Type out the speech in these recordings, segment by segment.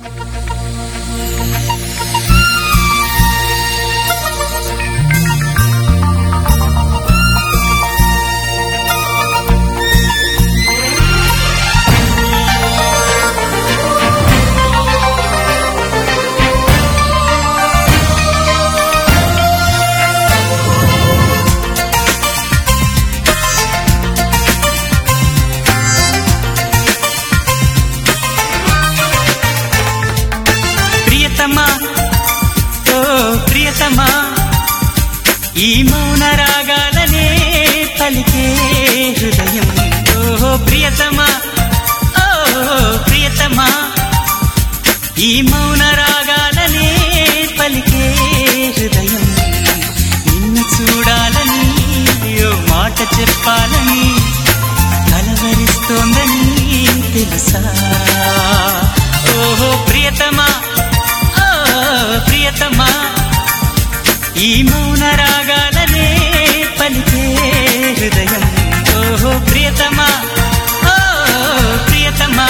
ప్రియతమా ఓ ప్రియతమా ఈ మౌన రాగాలనే పలికే హృదయం ఓ ప్రియతమా ఓ ప్రియతమా ఈ మౌన రాగాలనే పలికే హృదయం నిన్ను చూడాలని ఓ మాట చెప్పాలని కలవరిస్తోందని తెలుసా ఓహో ప్రియతమా ఓ ప్రియతమా ఈ మౌన రాగాలనే పలికే హృదయం ఓహో ప్రియతమా ఓ ప్రియతమా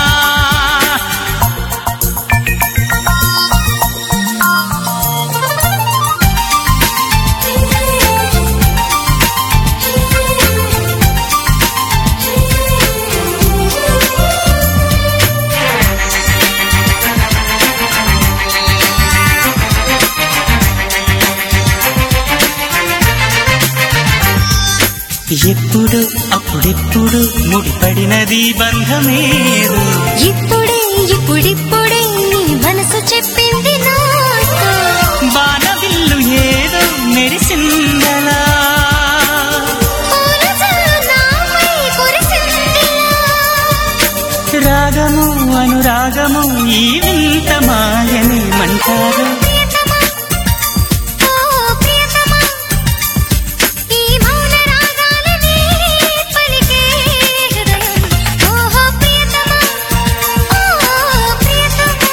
ఎప్పుడు అప్పుడెప్పుడు ముడిపడినది బంధమేదో ఇప్పుడే ఇప్పుడిప్పుడే నీ మనసు చెప్పింది నాతో బాణవిల్లు ఏదో మెరిసిందలా పూలజల్లు నాపై కురిసిందిలా. రాగము అనురాగము ఈ వింత మాయని మంటారు ప్రియతమా, ఓ ప్రియతమా, ఈ మౌన రాగాలనే పలికే హృదయం. ఓహో ప్రియతమా, ఓ ప్రియతమా.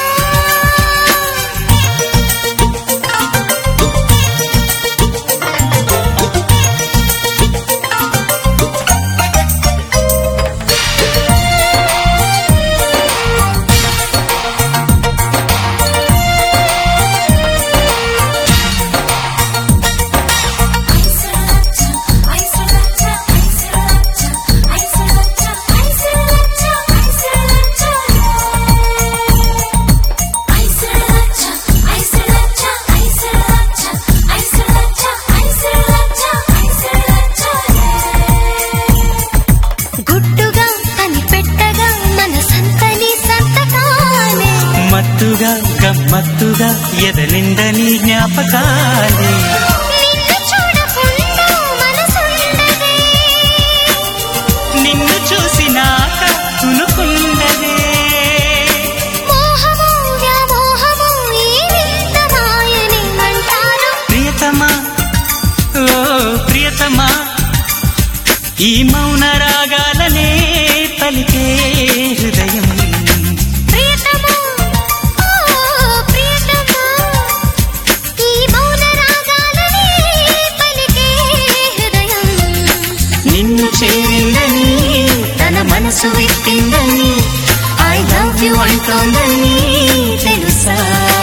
గుట్టుగా కనిపెట్టగా మన సంతని సంతకాలే మత్తుగా గమ్మత్తుగా ఎదలిందని జ్ఞాపకాలే నిన్ను చూడకుండా మనసుండదే నిన్ను చూసినాక తునుకుండదే మోహము వ్యామోహము ఈ వింత మాయని అంటారు ప్రియతమా ఓ ప్రియతమా ఈ మౌన రాగాలనే పలికే హృదయం ప్రియతమా ఓ ప్రియతమా ఈ మౌన రాగాలనే పలికే హృదయం నిన్ను చేరిందని తన మనసు విప్పిందని ఐ లవ్ యు అంటోందని తెలుసా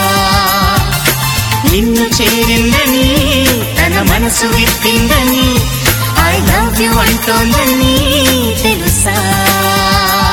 నిన్ను చేరిందని తన మనసు విప్పిందని ఐ లవ్ యు అంటోందని తెలుసా